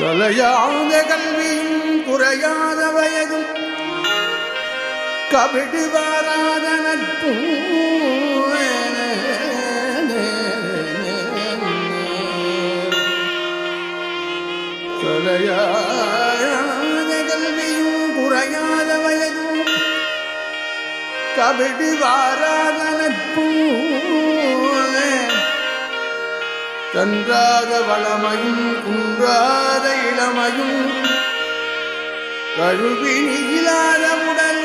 கலையாத கல்வியும் குறையாத வயதும் கபிடு வாராத நட்பும் கலையாத கல்வியும் குறையாத வயதும் கபிடு வாராத நட்பும் தன்றாத வளமையும் குன்றாத இளமையும் கழுவி நிகிலாத உடல்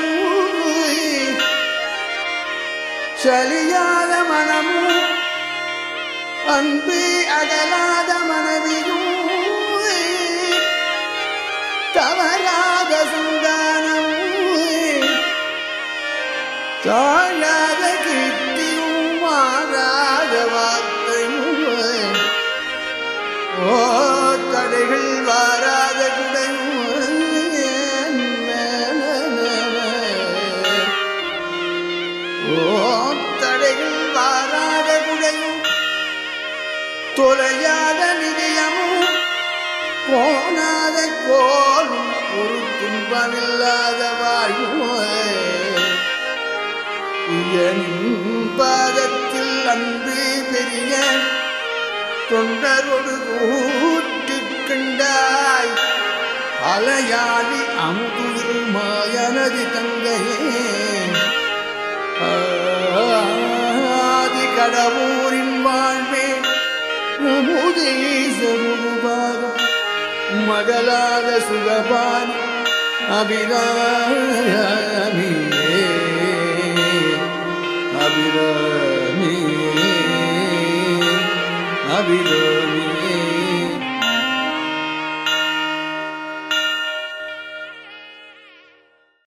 சலியாத மனமும் அன்பு அகலாத மனைவியும் தவறாத சந்தானமும் தாழாத கீர்த்தியும் மாறாத வார்த்தையும் ஓ தடைகள் வாராத குடையும் ஓ தடைகள் வாராத குடையும் தொலையாத நிதியமும் போனாத கோலும் ஒரு துன்பமில்லாத வாயும் என் பாதத்தில் அன்பு பெரிய தொண்டரொடு கூட்டிக் கண்டாய் அலையாடி அமுதுயில் மாயனதி தங்கையே ஆதி கடவுரின் வாழ்வே நமூதீசருபாகம் மகளாக சுகபான் அபிராமியே அபிராமி அபிராமியே